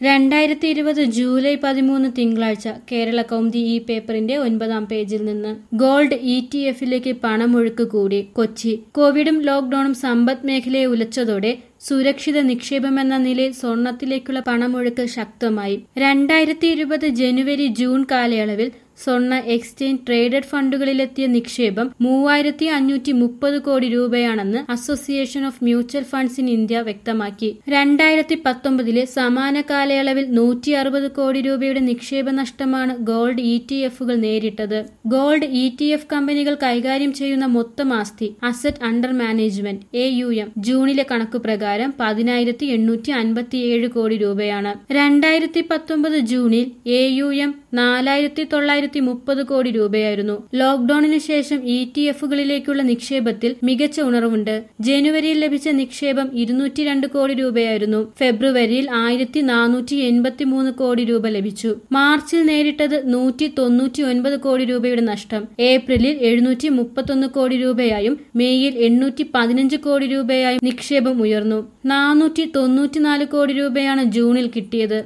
രണ്ടായിരത്തി ഇരുപത് ജൂലൈ പതിമൂന്ന് തിങ്കളാഴ്ച കേരള കൗമുദി ഈ പേപ്പറിന്റെ ഒൻപതാം പേജിൽ നിന്ന് ഗോൾഡ് ഇ ടി എഫിലേക്ക് പണമൊഴുക്ക് കൂടി കൊച്ചി കോവിഡും ലോക്ഡൌണും സമ്പദ് മേഖലയെ ഉലച്ചതോടെ സുരക്ഷിത നിക്ഷേപമെന്ന നിലയിൽ സ്വർണത്തിലേക്കുള്ള പണമൊഴുക്ക് ശക്തമായി രണ്ടായിരത്തി ഇരുപത് ജനുവരി ജൂൺ കാലയളവിൽ സ്വർണ്ണ എക്സ്ചേഞ്ച് ട്രേഡഡ് ഫണ്ടുകളിലെത്തിയ നിക്ഷേപം മൂവായിരത്തി അഞ്ഞൂറ്റി മുപ്പത് കോടി രൂപയാണെന്ന് association of mutual funds in India വ്യക്തമാക്കി രണ്ടായിരത്തി പത്തൊമ്പതിലെ സമാന കാലയളവിൽ നൂറ്റി അറുപത് കോടി രൂപയുടെ നിക്ഷേപ നഷ്ടമാണ് ഗോൾഡ് ഇ ടി എഫുകൾ നേരിട്ടത് ഗോൾഡ് ഇ ടി എഫ് കമ്പനികൾ കൈകാര്യം ചെയ്യുന്ന മൊത്തം ആസ്തി asset under management A U M ജൂണിലെ കണക്കു പ്രകാരം പതിനായിരത്തി എണ്ണൂറ്റി അൻപത്തിയേഴ് കോടി രൂപയാണ് രണ്ടായിരത്തി പത്തൊമ്പത് ജൂണിൽ എ യു എം നാലായിരത്തി തൊള്ളായിരത്തി മുപ്പത് കോടി രൂപയായിരുന്നു ലോക്ഡൌണിന് ശേഷം ഇ ടി എഫുകളിലേക്കുള്ള നിക്ഷേപത്തിൽ മികച്ച ഉണർവുണ്ട് ജനുവരിയിൽ ലഭിച്ച നിക്ഷേപം ഇരുന്നൂറ്റി രണ്ട് കോടി രൂപയായിരുന്നു ഫെബ്രുവരിയിൽ ആയിരത്തി നാനൂറ്റി എൺപത്തി മൂന്ന് കോടി രൂപ ലഭിച്ചു മാർച്ചിൽ നേരിട്ടത് നൂറ്റി തൊണ്ണൂറ്റി ഒൻപത് കോടി രൂപയുടെ നഷ്ടം ഏപ്രിലിൽ എഴുന്നൂറ്റി മുപ്പത്തൊന്ന് കോടി രൂപയായും മെയ്യിൽ എണ്ണൂറ്റി പതിനഞ്ച് കോടി രൂപയായും നിക്ഷേപം ഉയർന്നു നാനൂറ്റി തൊണ്ണൂറ്റിനാല് കോടി രൂപയാണ് ജൂണിൽ കിട്ടിയത്